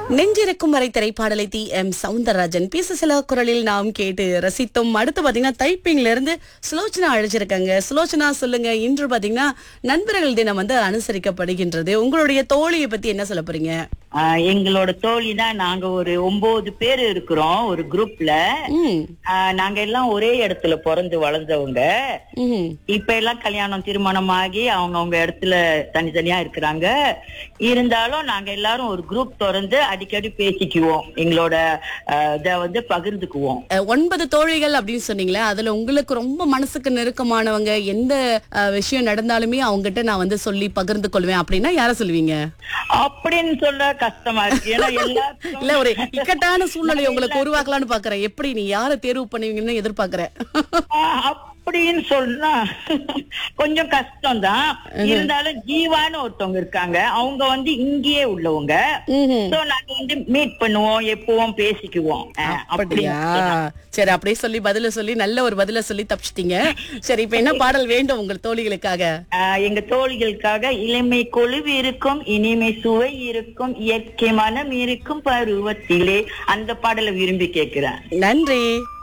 நெஞ்சிருக்கும் வரை திரைப்பாடலை T M Soundararajan பீச சில குரலில் நாம் கேட்டு ரசித்தோம் அடுத்து பாத்தீங்கன்னா டைப்பிங்ல இருந்து சுலோச்சனா அழைச்சிருக்காங்க சுலோச்சனா சொல்லுங்க இன்று பாத்தீங்கன்னா நண்பர்கள் தினம் வந்து அனுசரிக்கப்படுகின்றது உங்களுடைய தோழியை பத்தி என்ன சொல்ல போறீங்க ஆஹ் எங்களோட தோழி தான் நாங்க ஒரு ஒன்பது பேர் இருக்கிறோம் ஒரு குரூப்ல ம் ஆஹ் நாங்க எல்லாம் ஒரே இடத்துல பிறந்து வளர்ந்தவங்க ம் இப்ப எல்லாம் கல்யாணம் திருமணம் ஆகி அவங்க அவங்க இடத்துல தனித்தனியா இருக்கிறாங்க இருந்தாலும் நாங்க எல்லாரும் ஒரு குரூப் திறந்து அடிக்கடி பேசிக்குவோம் எங்களோட ஆஹ் இத வந்து பகிர்ந்துக்குவோம் அஹ், ஒன்பது தோழிகள் அப்படின்னு சொன்னீங்களே அதுல உங்களுக்கு ரொம்ப மனசுக்கு நெருக்கமானவங்க எந்த அஹ், விஷயம் நடந்தாலுமே அவங்ககிட்ட நான் வந்து சொல்லி பகிர்ந்து கொள்வேன் அப்படின்னா யார சொல்லுவீங்க அப்படின்னு சொல்ல கஷ்டமா இருக்கு ஏன்னா எல்லாத்துக்கும் இல்ல ஒரு இக்கட்டான சூழ்நிலை உங்களுக்கு உருவாக்கலாம்னு பாக்குறேன் எப்படி நீ யாரை தேர்வு பண்ணுவீங்கன்னு எதிர்பார்க்கறேன் ஆஹ் அப்படின்னு சொன்னா கொஞ்சம் கஷ்டம் தான் இருந்தாலும் ஜீவான்னு ஒருத்தவங்க இருக்காங்க அவங்க வந்து இங்கேயே உள்ளவங்க ம்ஹும். சோ நாங்க வந்து மீட் பண்ணுவோம் எப்பவும் பேசிக்குவோம் ஆஹ் அப்படி அப்படியா சரி அப்படியே சொல்லி பதில சொல்லி நல்ல ஒரு பதில சொல்லி தப்பிச்சிட்டீங்க சரி இப்ப என்ன பாடல் வேண்டும் உங்கள் தோழிகளுக்காக ஆஹ் எங்க தோழிகளுக்காக இளமை கொழுவு இருக்கும் இனிமை சுவை இருக்கும் இயற்கை மனம் இருக்கும் பருவத்திலே அந்த பாடலை விரும்பி கேட்கிறேன் நன்றி